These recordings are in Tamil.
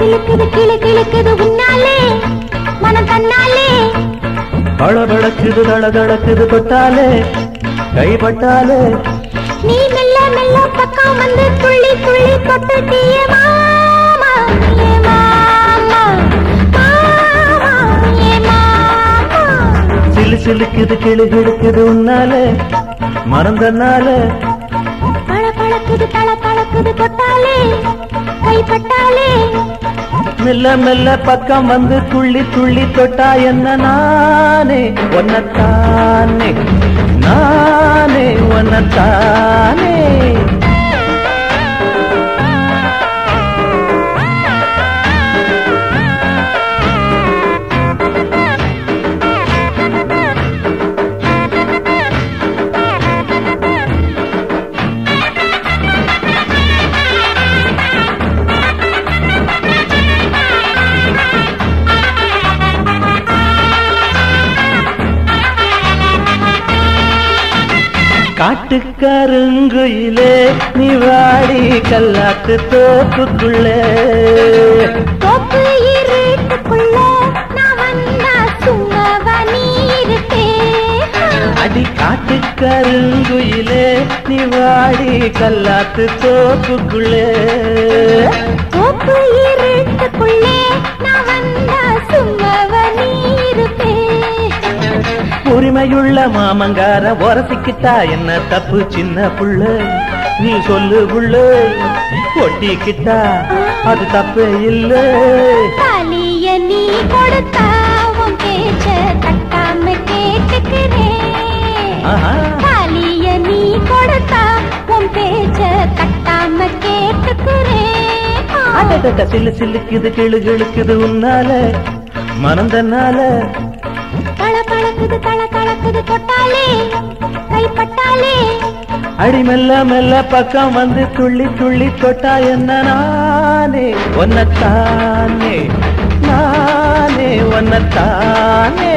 சிலுக்குது கிளு கிளுக்குது உன்னாலே மனம் தன்னாலே பளபளக்குது தளதளக்குது தொட்டாலே கைப்பட்டாலே நீ மெல்ல மெல்ல பக்கம் வந்து துள்ளி துள்ளி தொட்டுட்டிய மாமா ஏ மாமா மாமா ஏ மாமா சிலு சிலுக்குது கிளு கிழுக்குது உன்னாலே மறந்தனால பழ பழக்குது தள பழக்குது தொட்டாலே கைப்பட்டாலே மெல்ல மெல்ல பக்கம் வந்து துள்ளி துள்ளி தொட்டா என்ன நானே ஒன்னத்தானே நானே ஒன்னத்தானே காட்டுக்கருங்குயிலே நீ வாடி கல்லாத்து தோப்புக்குள்ளே தோப்பு இருட்டுக்குள்ள நான் வந்தா சும்மாவா நீ இருப்பே அடி காட்டுக்கருங்குயிலே நீ வாடி கல்லாத்து தோப்புக்குள்ளே தோப்பு இருட்டுக்குள்ளே நான் வந்தா சும்மாவா நீ இருப்பே உரிமையுள்ள மாமங்கார உரசிக்கிட்டா என்ன தப்பு சின்ன புள்ள நீ சொல்லு புள்ள ஒட்டிக்கிட்டா அது தப்பே இல்லை தாலிய நீ கொடுத்தா உன் பேச்ச தட்டாம கேட்டுக்கிறேன் ஆஹா. தாலிய நீ கொடுத்தா உன் பேச்ச தட்டாம கேட்டுக்கிறேன் அடடட சில்லு சில்லுக்குது கிளு கிழுக்குது உன்னால மறந்தனால தள பழக்குது தள கலக்குது தொட்டாலே கைப்பட்டாலே அடி மெல்ல மெல்ல பக்கம் வந்து துள்ளி துள்ளி தொட்டா என்ன நானே ஒன்னத்தானே நானே ஒன்னத்தானே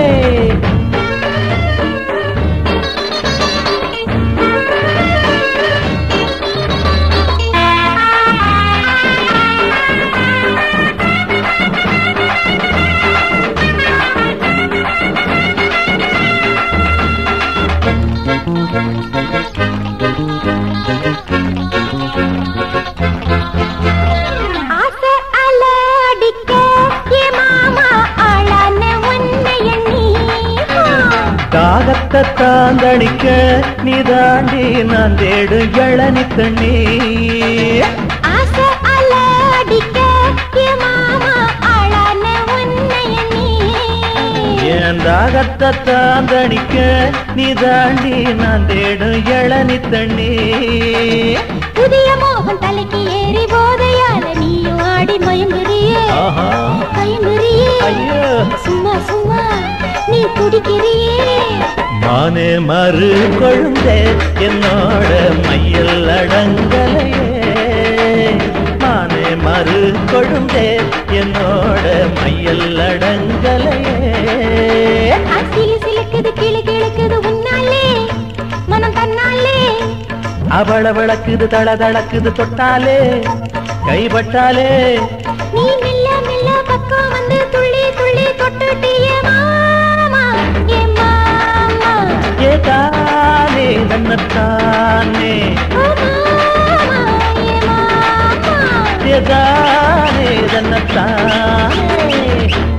ஆசை அல அடிக்க ஏ மாமா ஆளான உன்னை எண்ணி தாகத்தை தாந்தடிக்க நீ தாண்டி நான் தேடு இளநி தண்ணி ஆசை அல அடிக்க ஏ மாமா ஆளான உன்னை எண்ணி என் தாகத்தை தாந்தடிக்க நீ தாண்டி நான் தேடு இளநி தண்ணி புதிய மோகம் தலைக்கு ஏறி போதையால நீயும் ஆடி மயங்குறியே ஆஹா மயங்குறியே ஐயோ சும்மா சும்மா நீ குடிக்கிறியே மானே மறு கொழுந்தே என்னோட மையல் அடங்கலையே மானே மறு கொழுந்தே என்னோட மையல் அடங்கலையே சிலு சிலுக்குது கிளு கிழுக்குது உன்னாலே மனம் தன்னாலே அவள விளக்குது தள தளக்குது தொட்டாலே கைப்பட்டாலே நீ மெல்ல மெல்ல பக்கம் வந்து துள்ளி துள்ளி தொட்டுட்டிய மாமா ஏ மாமா ஏ தானே தன்னத்தானே ஓ மாமா ஏ மாமா ஏ தானே தன்னத்தானே